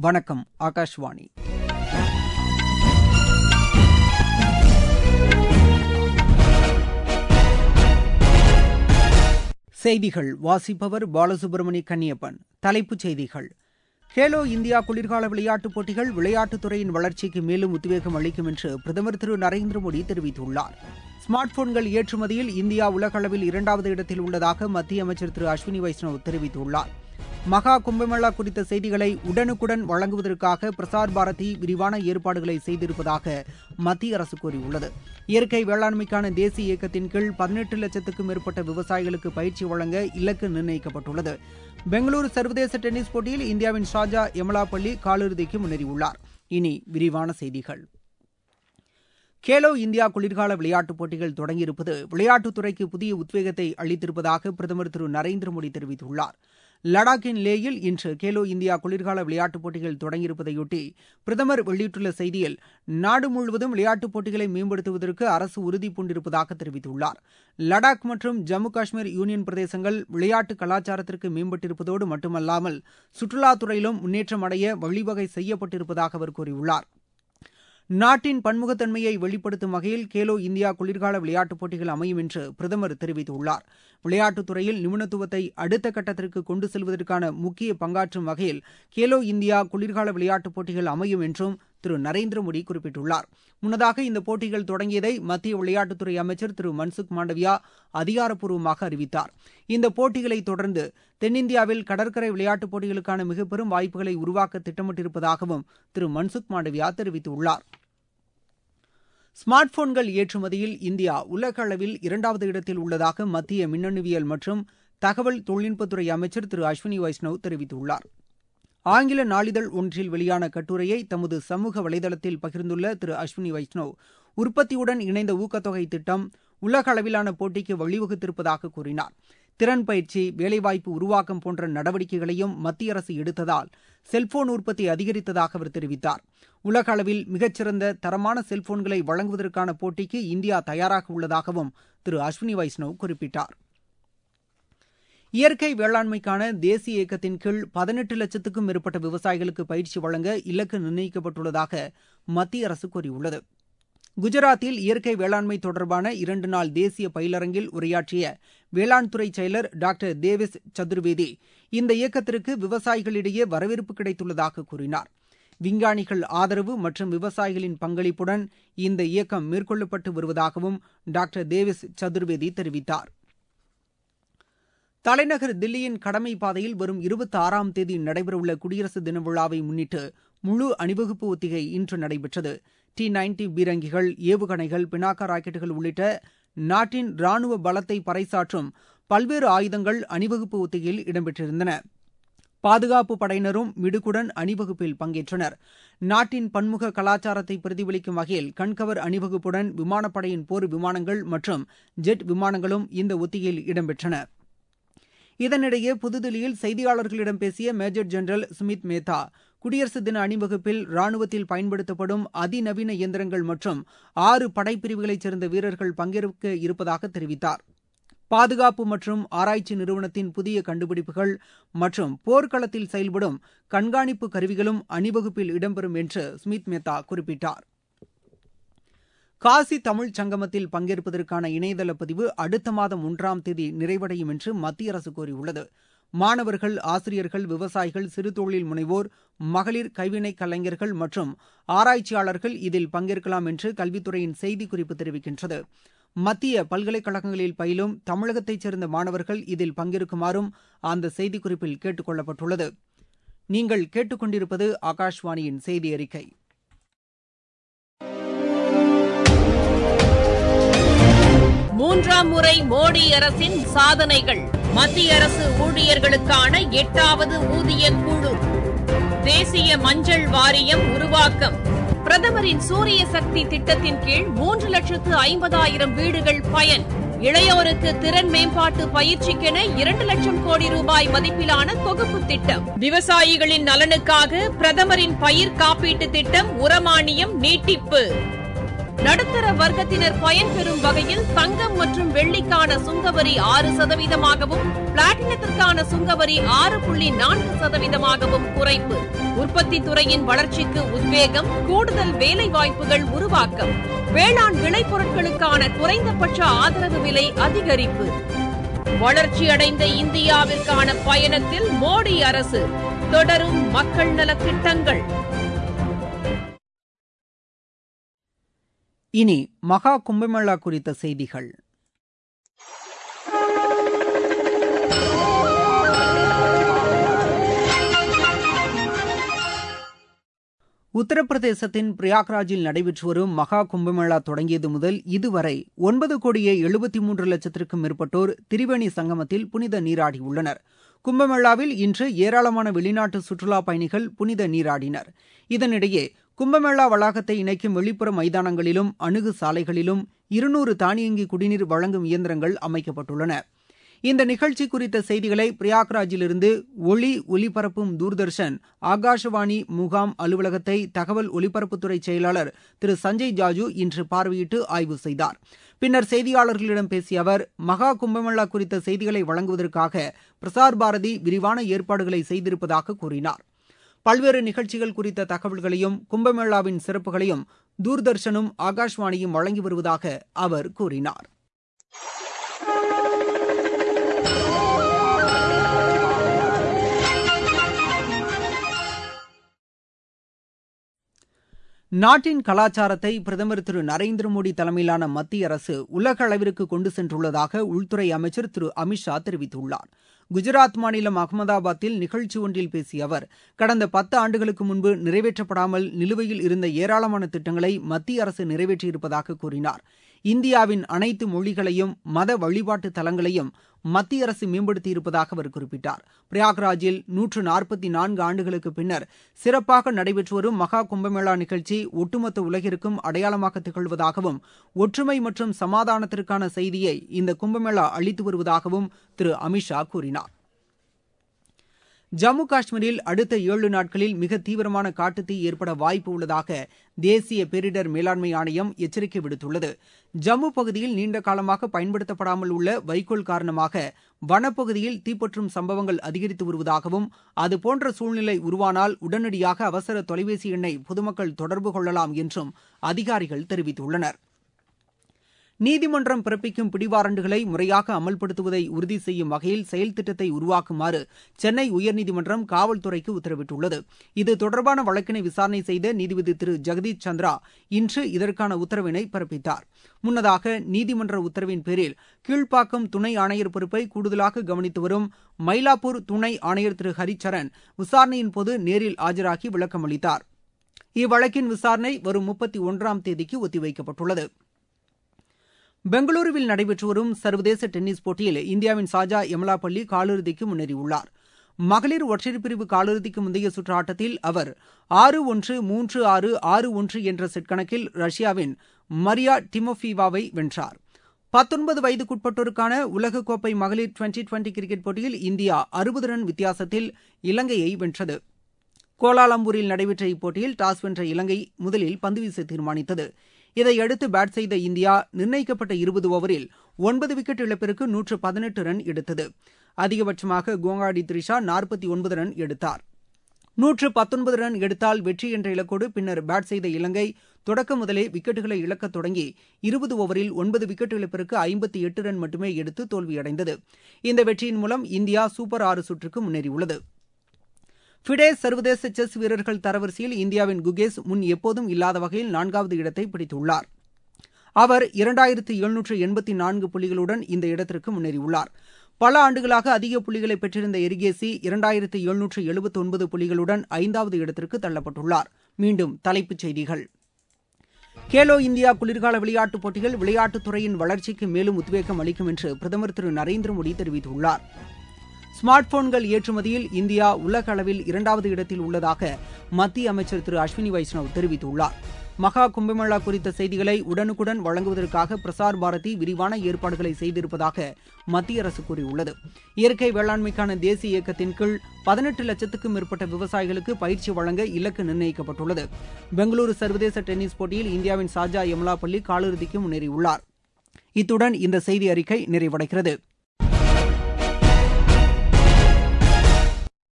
வணக்கம் ஆகாஷ்வாணி செய்திகள் வாசிப்பவர் பாலசுப்ரமணி கன்னியப்பன் தலைப்புச் செய்திகள் கேலோ இந்தியா குளிர்கால விளையாட்டுப் போட்டிகள் விளையாட்டுத் துறையின் வளர்ச்சிக்கு மேலும் உத்வேகம் அளிக்கும் என்று பிரதமர் திரு நரேந்திர மோடி தெரிவித்துள்ளார் ஸ்மார்ட் போன்கள் ஏற்றுமதியில் இந்தியா உலகளவில் இரண்டாவது இடத்தில் உள்ளதாக மத்திய அமைச்சர் திரு அஸ்வினி வைஷ்ணவ் தெரிவித்துள்ளார் மகா கும்பமேளா குறித்த செய்திகளை உடனுக்குடன் வழங்குவதற்காக பிரசார் பாரதி விரிவான ஏற்பாடுகளை செய்திருப்பதாக மத்திய அரசு கூறியுள்ளது இயற்கை வேளாண்மைக்கான தேசிய இயக்கத்தின் கீழ் பதினெட்டு லட்சத்துக்கும் மேற்பட்ட விவசாயிகளுக்கு பயிற்சி வழங்க இலக்கு நிர்ணயிக்கப்பட்டுள்ளது பெங்களூரு சர்வதேச டென்னிஸ் போட்டியில் இந்தியாவின் ஷாஜா எமலாபள்ளி காலிறுதிக்கு முன்னேறியுள்ளார் இனி விரிவான செய்திகள் கேலோ இந்தியா குளிர்கால விளையாட்டுப் போட்டிகள் தொடங்கியிருப்பது விளையாட்டுத்துறைக்கு புதிய உத்வேகத்தை அளித்திருப்பதாக பிரதமர் திரு நரேந்திர மோடி தெரிவித்துள்ளார் லடாக்கின் லேயில் இன்று கேலோ இந்தியா குளிர்கால விளையாட்டுப் போட்டிகள் தொடங்கியிருப்பதையொட்டி பிரதமர் வெளியிட்டுள்ள செய்தியில் நாடு முழுவதும் விளையாட்டுப் போட்டிகளை மேம்படுத்துவதற்கு அரசு உறுதி பூண்டிருப்பதாக தெரிவித்துள்ளார் லடாக் மற்றும் ஜம்மு காஷ்மீர் யூனியன் பிரதேசங்கள் விளையாட்டு கலாச்சாரத்திற்கு மேம்பட்டிருப்பதோடு மட்டுமல்லாமல் சுற்றுலாத்துறையிலும் முன்னேற்றம் அடைய வழிவகை செய்யப்பட்டிருப்பதாக அவர் கூறியுள்ளார் நாட்டின் பன்முகத்தன்மையை வெளிப்படுத்தும் வகையில் கேலோ இந்தியா குளிர்கால விளையாட்டுப் போட்டிகள் அமையும் என்று பிரதமர் தெரிவித்துள்ளார் விளையாட்டுத் துறையில் நிபுணத்துவத்தை அடுத்த கட்டத்திற்கு கொண்டு செல்வதற்கான முக்கிய பங்காற்றும் வகையில் கேலோ இந்தியா குளிர்கால விளையாட்டுப் போட்டிகள் அமையும் என்றும் திரு நரேந்திர மோடி குறிப்பிட்டுள்ளார் முன்னதாக இந்த போட்டிகள் தொடங்கியதை மத்திய விளையாட்டுத்துறை அமைச்சர் திரு மன்சுக் மாண்டவியா அதிகாரப்பூர்வமாக அறிவித்தார் இந்த போட்டிகளை தொடர்ந்து தென்னிந்தியாவில் கடற்கரை விளையாட்டுப் போட்டிகளுக்கான மிக பெரும் வாய்ப்புகளை உருவாக்க திட்டமிட்டிருப்பதாகவும் திரு மன்சுக் மாண்டவியா தெரிவித்துள்ளார் ஸ்மார்ட் போன்கள் ஏற்றுமதியில் இந்தியா உலக அளவில் இரண்டாவது இடத்தில் உள்ளதாக மத்திய மின்னணுவியல் மற்றும் தகவல் தொழில்நுட்பத்துறை அமைச்சர் திரு அஸ்வினி வைஷ்ணவ் தெரிவித்துள்ளார் ஆங்கில நாளிதழ் ஒன்றில் வெளியான கட்டுரையை தமது சமூக வலைதளத்தில் பகிர்ந்துள்ள திரு அஸ்வினி வைஷ்ணவ் உற்பத்தியுடன் இணைந்த ஊக்கத்தொகை திட்டம் உலக அளவிலான போட்டிக்கு வழிவகுத்திருப்பதாக கூறினார் திறன் பயிற்சி வேலைவாய்ப்பு உருவாக்கம் போன்ற நடவடிக்கைகளையும் மத்திய அரசு எடுத்ததால் செல்போன் உற்பத்தி அதிகரித்ததாக அவர் தெரிவித்தார் உலக அளவில் மிகச்சிறந்த தரமான செல்போன்களை வழங்குவதற்கான போட்டிக்கு இந்தியா தயாராக உள்ளதாகவும் திரு அஸ்வினி வைஷ்ணவ் குறிப்பிட்டார் இயற்கை வேளாண்மைக்கான தேசிய இயக்கத்தின் கீழ் பதினெட்டு லட்சத்துக்கும் மேற்பட்ட விவசாயிகளுக்கு பயிற்சி வழங்க இலக்கு நிர்ணயிக்கப்பட்டுள்ளதாக மத்திய அரசு கூறியுள்ளது குஜராத்தில் இயற்கை வேளாண்மை தொடர்பான இரண்டு நாள் தேசிய பயிலரங்கில் உரையாற்றிய வேளாண் துறை செயலர் டாக்டர் தேவேஸ் சதுர்வேதி இந்த இயக்கத்திற்கு விவசாயிகளிடையே வரவேற்பு கிடைத்துள்ளதாக கூறினார் விஞ்ஞானிகள் ஆதரவு மற்றும் விவசாயிகளின் பங்களிப்புடன் இந்த இயக்கம் மேற்கொள்ளப்பட்டு வருவதாகவும் டாக்டர் தேவேஸ் சதுர்வேதி தெரிவித்தார் தலைநகர் தில்லியின் கடமை பாதையில் வரும் இருபத்தி ஆறாம் தேதி நடைபெறவுள்ள குடியரசு தின விழாவை முன்னிட்டு முழு அணிவகுப்பு ஒத்திகை இன்று நடைபெற்றது டி நைன்டி பீரங்கிகள் ஏவுகணைகள் பினாக்கா ராக்கெட்டுகள் உள்ளிட்ட நாட்டின் ராணுவ பலத்தை பறைசாற்றும் பல்வேறு ஆயுதங்கள் அணிவகுப்பு ஒத்திகையில் இடம்பெற்றிருந்தன பாதுகாப்பு படையினரும் மிடுக்குடன் அணிவகுப்பில் பங்கேற்றனர் நாட்டின் பன்முக கலாச்சாரத்தை பிரதிபலிக்கும் வகையில் கண்கவர் அணிவகுப்புடன் விமானப்படையின் போர் விமானங்கள் மற்றும் ஜெட் விமானங்களும் இந்த ஒத்திகையில் இடம்பெற்றன இதனிடையே புதுதில்லியில் செய்தியாளர்களிடம் பேசிய மேஜர் ஜெனரல் சுமித் மேத்தா குடியரசு தின அணிவகுப்பில் ராணுவத்தில் பயன்படுத்தப்படும் அதிநவீன இயந்திரங்கள் மற்றும் ஆறு படைப்பிரிவுகளைச் சேர்ந்த வீரர்கள் பங்கேற்க இருப்பதாக தெரிவித்தார் பாதுகாப்பு மற்றும் ஆராய்ச்சி நிறுவனத்தின் புதிய கண்டுபிடிப்புகள் மற்றும் போர்க்களத்தில் செயல்படும் கண்காணிப்பு கருவிகளும் அணிவகுப்பில் இடம்பெறும் என்று ஸ்மித் மேத்தா குறிப்பிட்டார் காசி தமிழ் சங்கமத்தில் பங்கேற்பதற்கான இணையதள பதிவு அடுத்த மாதம் ஒன்றாம் தேதி நிறைவடையும் என்று மத்திய அரசு கூறியுள்ளது மாணவர்கள் ஆசிரியர்கள் விவசாயிகள் சிறு தொழில் முனைவோர் மகளிர் கைவினை கலைஞர்கள் மற்றும் ஆராய்ச்சியாளர்கள் இதில் பங்கேற்கலாம் என்று கல்வித்துறையின் செய்திக்குறிப்பு தெரிவிக்கின்றது மத்திய பல்கலைக்கழகங்களில் பயிலும் தமிழகத்தைச் சேர்ந்த மாணவர்கள் இதில் பங்கேற்குமாறும் அந்த செய்திக்குறிப்பில் கேட்டுக் கொள்ளப்பட்டுள்ளது நீங்கள் கேட்டுக்கொண்டிருப்பது ஆகாஷ்வாணியின் செய்தி அறிக்கை மூன்றாம் முறை மோடி அரசின் சாதனைகள் மத்திய அரசு ஊழியர்களுக்கான எட்டாவது ஊதிய குழு தேசிய மஞ்சள் வாரியம் உருவாக்கம் பிரதமரின் சூரிய சக்தி திட்டத்தின் கீழ் மூன்று லட்சத்து ஐம்பதாயிரம் வீடுகள் பயன் இளையோருக்கு திறன் மேம்பாட்டு பயிற்சிக்கென இரண்டு லட்சம் கோடி ரூபாய் மதிப்பிலான தொகுப்பு திட்டம் விவசாயிகளின் நலனுக்காக பிரதமரின் பயிர் காப்பீட்டு திட்டம் உரமானியம் நீட்டிப்பு நடுத்தர வர்க்கத்தினர் பயன்பெறும் வகையில் தங்கம் மற்றும் வெள்ளிக்கான சுங்கவரி ஆறு சதவீதமாகவும் பிளாட்டினத்திற்கான சுங்கவரி ஆறு புள்ளி நான்கு சதவீதமாகவும் குறைப்பு உற்பத்தி துறையின் வளர்ச்சிக்கு உத்வேகம் கூடுதல் வேலை வாய்ப்புகள் உருவாக்கம் வேளாண் விளைபொருட்களுக்கான குறைந்தபட்ச ஆதரவு விலை அதிகரிப்பு வளர்ச்சியடைந்த இந்தியாவிற்கான பயணத்தில் மோடி அரசு தொடரும் மக்கள் நலத் திட்டங்கள் இனி மகா கும்பமேளா குறித்த செய்திகள் உத்தரப்பிரதேசத்தின் பிரயாக்ராஜில் நடைபெற்று வரும் மகா கும்பமேளா தொடங்கியது முதல் இதுவரை ஒன்பது கோடியே எழுபத்தி மூன்று லட்சத்திற்கும் மேற்பட்டோர் திரிவேணி சங்கமத்தில் புனித நீராடியுள்ளனர் கும்பமேளாவில் இன்று ஏராளமான வெளிநாட்டு சுற்றுலா பயணிகள் புனித நீராடினர் இதனிடையே கும்பமேளா வளாகத்தை இணைக்கும் வெளிப்புற மைதானங்களிலும் அணுகு சாலைகளிலும் இருநூறு தானியங்கி குடிநீர் வழங்கும் இயந்திரங்கள் அமைக்கப்பட்டுள்ளன இந்த நிகழ்ச்சி குறித்த செய்திகளை பிரயாக்ராஜிலிருந்து ஒளி ஒலிபரப்பும் தூர்தர்ஷன் ஆகாஷவாணி முகாம் அலுவலகத்தை தகவல் ஒலிபரப்புத்துறை செயலாளர் திரு சஞ்சய் ஜாஜு இன்று பார்வையிட்டு ஆய்வு செய்தார் பின்னர் செய்தியாளர்களிடம் பேசிய அவர் மகா கும்பமேளா குறித்த செய்திகளை வழங்குவதற்காக பிரசார் பாரதி விரிவான ஏற்பாடுகளை செய்திருப்பதாக கூறினார் பல்வேறு நிகழ்ச்சிகள் குறித்த தகவல்களையும் கும்பமேளாவின் சிறப்புகளையும் தூர்தர்ஷனும் ஆகாஷ்வாணியும் வழங்கி வருவதாக அவர் கூறினார் நாட்டின் கலாச்சாரத்தை பிரதமர் திரு நரேந்திர மோடி தலைமையிலான மத்திய அரசு உலக அளவிற்கு கொண்டு சென்றுள்ளதாக உள்துறை அமைச்சர் திரு அமித்ஷா தெரிவித்துள்ளார் குஜராத் மாநிலம் அகமதாபாத்தில் நிகழ்ச்சி ஒன்றில் பேசிய அவர் கடந்த பத்து ஆண்டுகளுக்கு முன்பு நிறைவேற்றப்படாமல் நிலுவையில் இருந்த ஏராளமான திட்டங்களை மத்திய அரசு நிறைவேற்றியிருப்பதாக கூறினார் இந்தியாவின் அனைத்து மொழிகளையும் மத வழிபாட்டு தலங்களையும் மத்திய அரசு மேம்படுத்தியிருப்பதாக அவர் குறிப்பிட்டார் பிரயாக்ராஜில் நூற்று நாற்பத்தி நான்கு ஆண்டுகளுக்கு பின்னர் சிறப்பாக நடைபெற்று வரும் மகா கும்பமேளா நிகழ்ச்சி ஒட்டுமொத்த உலகிற்கும் அடையாளமாக திகழ்வதாகவும் ஒற்றுமை மற்றும் சமாதானத்திற்கான செய்தியை இந்த கும்பமேளா அளித்து வருவதாகவும் திரு அமித்ஷா கூறினார் ஜம்மு காஷ்மீரில் அடுத்த ஏழு நாட்களில் மிக தீவிரமான காட்டுத்தீ ஏற்பட வாய்ப்பு உள்ளதாக தேசிய பேரிடர் மேலாண்மை ஆணையம் எச்சரிக்கை விடுத்துள்ளது ஜம்மு பகுதியில் நீண்ட காலமாக பயன்படுத்தப்படாமல் உள்ள வைக்கோல் காரணமாக வனப்பகுதியில் தீப்பற்றும் சம்பவங்கள் அதிகரித்து வருவதாகவும் அதுபோன்ற சூழ்நிலை உருவானால் உடனடியாக அவசர தொலைபேசி எண்ணை பொதுமக்கள் தொடர்பு கொள்ளலாம் என்றும் அதிகாரிகள் தெரிவித்துள்ளனர் நீதிமன்றம் பிறப்பிக்கும் பிடிவாரண்டுகளை முறையாக அமல்படுத்துவதை உறுதி செய்யும் வகையில் செயல் திட்டத்தை உருவாக்குமாறு சென்னை உயர்நீதிமன்றம் காவல்துறைக்கு உத்தரவிட்டுள்ளது இது தொடர்பான வழக்கினை விசாரணை செய்த நீதிபதி திரு ஜெகதீஷ் சந்திரா இன்று இதற்கான உத்தரவினை பிறப்பித்தார் முன்னதாக நீதிமன்ற உத்தரவின் பேரில் கீழ்ப்பாக்கம் துணை ஆணையர் பொறுப்பை கூடுதலாக கவனித்து வரும் மயிலாப்பூர் துணை ஆணையர் திரு ஹரிச்சரன் விசாரணையின் போது நேரில் ஆஜராகி விளக்கம் அளித்தார் இவ்வழக்கின் விசாரணை வரும் முப்பத்தி ஒன்றாம் தேதிக்கு ஒத்திவைக்கப்பட்டுள்ளது பெங்களூருவில் நடைபெற்று வரும் சர்வதேச டென்னிஸ் போட்டியில் இந்தியாவின் சாஜா எமலாபள்ளி காலிறுதிக்கு முன்னேறியுள்ளார் மகளிர் ஒற்றையர் பிரிவு காலிறுதிக்கு முந்தைய சுற்று ஆட்டத்தில் அவர் ஆறு ஒன்று மூன்று ஆறு ஆறு ஒன்று என்ற செட் கணக்கில் ரஷ்யாவின் மரியா டிமோஃபீவாவை வென்றார் பத்தொன்பது வயதுக்குட்பட்டோருக்கான உலகக்கோப்பை மகளிர் டுவெண்டி டுவெண்டி கிரிக்கெட் போட்டியில் இந்தியா அறுபது ரன் வித்தியாசத்தில் இலங்கையை வென்றது கோலாலம்பூரில் நடைபெற்ற இப்போட்டியில் டாஸ் வென்ற இலங்கை முதலில் பந்துவீச தீர்மானித்தது இதையடுத்து பேட் செய்த இந்தியா நிர்ணயிக்கப்பட்ட இருபது ஓவரில் ஒன்பது விக்கெட் இழப்பிற்கு நூற்று பதினெட்டு ரன் எடுத்தது அதிகபட்சமாக கோங்காடி த்ரிஷா நாற்பத்தி ஒன்பது ரன் எடுத்தார் நூற்று பத்தொன்பது ரன் எடுத்தால் வெற்றி என்ற இலக்கோடு பின்னர் பேட் செய்த இலங்கை தொடக்க முதலே விக்கெட்டுகளை இழக்கத் தொடங்கி இருபது ஓவரில் ஒன்பது விக்கெட் இழப்பிற்கு ஐம்பத்தி எட்டு ரன் மட்டுமே எடுத்து தோல்வியடைந்தது இந்த வெற்றியின் மூலம் இந்தியா சூப்பர் ஆறு சுற்றுக்கு முன்னேறியுள்ளது ஃபிடே சர்வதேச செஸ் வீரர்கள் தரவரிசையில் இந்தியாவின் குகேஸ் முன் எப்போதும் இல்லாத வகையில் நான்காவது இடத்தை பிடித்துள்ளார் அவர் இரண்டாயிரத்து எழுநூற்று எண்பத்தி நான்கு புள்ளிகளுடன் இந்த இடத்திற்கு முன்னேறியுள்ளார் பல ஆண்டுகளாக அதிக புள்ளிகளை பெற்றிருந்த எரிகேசி இரண்டாயிரத்து எழுநூற்று எழுபத்தி ஒன்பது புள்ளிகளுடன் ஐந்தாவது இடத்திற்கு தள்ளப்பட்டுள்ளார் மீண்டும் தலைப்புச் செய்திகள் கேலோ இந்தியா குளிர்கால விளையாட்டுப் போட்டிகள் விளையாட்டுத் துறையின் வளர்ச்சிக்கு மேலும் உத்வேகம் அளிக்கும் என்று பிரதமர் திரு நரேந்திர மோடி தெரிவித்துள்ளார் ஸ்மார்ட் போன்கள் ஏற்றுமதியில் இந்தியா உலக அளவில் இரண்டாவது இடத்தில் உள்ளதாக மத்திய அமைச்சர் திரு அஸ்வினி வைஷ்ணவ் தெரிவித்துள்ளார் மகா கும்பமேளா குறித்த செய்திகளை உடனுக்குடன் வழங்குவதற்காக பிரசார் பாரதி விரிவான ஏற்பாடுகளை செய்திருப்பதாக மத்திய அரசு கூறியுள்ளது இயற்கை வேளாண்மைக்கான தேசிய இயக்கத்தின் கீழ் பதினெட்டு லட்சத்துக்கும் மேற்பட்ட விவசாயிகளுக்கு பயிற்சி வழங்க இலக்கு நிர்ணயிக்கப்பட்டுள்ளது பெங்களூரு சர்வதேச டென்னிஸ் போட்டியில் இந்தியாவின் சாஜா யமுலா பள்ளி காலிறுதிக்கு முன்னேறியுள்ளார் இத்துடன் இந்த செய்தி அறிக்கை நிறைவடைகிறது